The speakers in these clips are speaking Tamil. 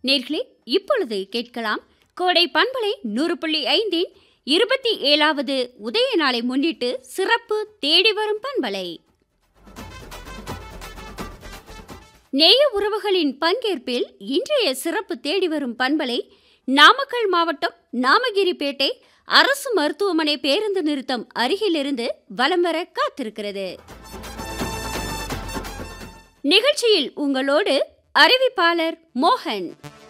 நேர்களே இப்பொழுது கேட்கலாம் கோடை பண்பலை நூறு புள்ளி ஐந்தின் இருபத்தி ஏழாவது உதய நாளை முன்னிட்டு சிறப்பு தேடி வரும் பண்பலை நேய உறவுகளின் பங்கேற்பில் இன்றைய சிறப்பு தேடி வரும் பண்பலை நாமக்கல் மாவட்டம் நாமகிரிப்பேட்டை அரசு மருத்துவமனை பேருந்து நிறுத்தம் அருகிலிருந்து வலம் வர காத்திருக்கிறது நிகழ்ச்சியில் உங்களோடு அறிவிப்பாளர் மோகன்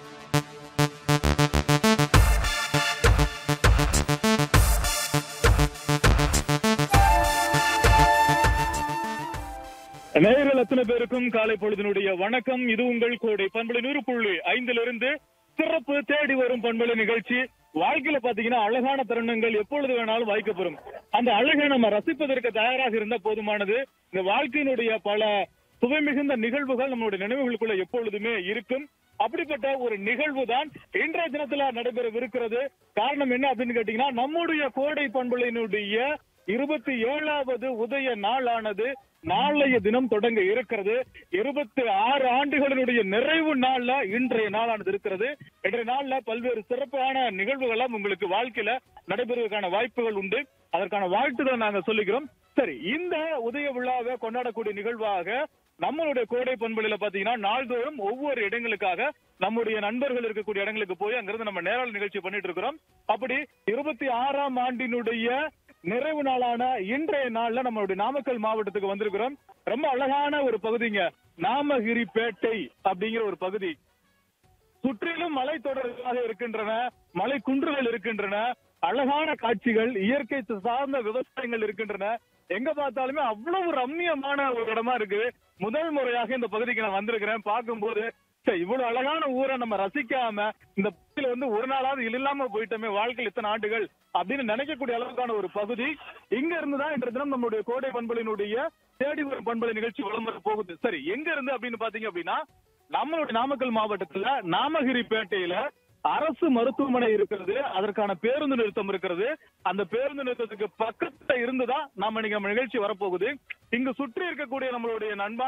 நேயர்கள் அத்தனை பேருக்கும் காலை பொழுதினுடைய வணக்கம் இது உங்கள் கோடை பண்பலை நூறு புள்ளி ஐந்திலிருந்து சிறப்பு தேடி வரும் பண்பலை நிகழ்ச்சி வாழ்க்கையில பாத்தீங்கன்னா அழகான தருணங்கள் எப்பொழுது வேணாலும் வாய்க்கப்பெறும் அந்த அழகை நம்ம ரசிப்பதற்கு தயாராக இருந்தா போதுமானது இந்த வாழ்க்கையினுடைய பல சுவை மிகுந்த நிகழ்வுகள் நம்மளுடைய நினைவுகளுக்குள்ள எப்பொழுதுமே இருக்கும் அப்படிப்பட்ட ஒரு நிகழ்வு தான் இன்றைய தினத்துல நடைபெறவிருக்கிறது காரணம் என்ன அப்படின்னு கேட்டீங்கன்னா நம்முடைய கோடை பண்பலையினுடைய இருபத்தி ஏழாவது உதய நாளானது நாளைய தினம் தொடங்க இருக்கிறது இருபத்தி ஆறு ஆண்டுகளினுடைய நிறைவு நாள்ல இன்றைய நாளானது இருக்கிறது இன்றைய நாள்ல பல்வேறு சிறப்பான நிகழ்வுகள்லாம் உங்களுக்கு வாழ்க்கையில நடைபெறுவதற்கான வாய்ப்புகள் உண்டு அதற்கான வாழ்த்துக்களை நாங்க சொல்லிக்கிறோம் சரி இந்த உதய விழாவை கொண்டாடக்கூடிய நிகழ்வாக நம்மளுடைய கோடை பண்புல பாத்தீங்கன்னா நாள்தோறும் ஒவ்வொரு இடங்களுக்காக நம்முடைய நண்பர்கள் இருக்கக்கூடிய இடங்களுக்கு போய் அங்கிருந்து நம்ம நேரல் நிகழ்ச்சி பண்ணிட்டு இருக்கிறோம் அப்படி இருபத்தி ஆறாம் ஆண்டினுடைய நிறைவு நாளான இன்றைய நாள்ல நம்மளுடைய நாமக்கல் மாவட்டத்துக்கு வந்திருக்கிறோம் ரொம்ப அழகான ஒரு பகுதிங்க நாமகிரிப்பேட்டை அப்படிங்கிற ஒரு பகுதி சுற்றிலும் மலை தொடர்களாக இருக்கின்றன மலை குன்றுகள் இருக்கின்றன அழகான காட்சிகள் இயற்கை சார்ந்த விவசாயங்கள் இருக்கின்றன எங்க பார்த்தாலுமே அவ்வளவு ரம்மியமான ஒரு இடமா இருக்கு முதல் முறையாக இந்த பகுதிக்கு நான் வந்திருக்கிறேன் பார்க்கும்போது ச்சே, இவ்வளவு அழகான ஊரை நம்ம ரசிக்காம இந்த பகுதியில வந்து ஒரு நாளாவது இல்லாம போயிட்டோமே வாழ்க்கையில் இத்தனை ஆண்டுகள் அப்படின்னு நினைக்கக்கூடிய அளவுக்கான ஒரு பகுதி இங்க இருந்துதான் இன்றைய தினம் நம்மளுடைய கோடை பண்பலினுடைய தேடி வரும் பண்பலை நிகழ்ச்சி வலம் வர போகுது சரி எங்க இருந்து அப்படின்னு பாத்தீங்க அப்படின்னா நம்மளுடைய நாமக்கல் மாவட்டத்துல நாமகிரிப்பேட்டையில அரசு மருத்துவமனை இருக்கிறது அதற்கான பேருந்து நிறுத்தம் இருக்கிறது அந்த பேருந்து நிறுத்தத்துக்கு பக்கத்துல இருந்துதான் நாம இன்னைக்கு நம்ம நிகழ்ச்சி வரப்போகுது இங்கு சுற்றி இருக்கக்கூடிய நம்மளுடைய நண்பா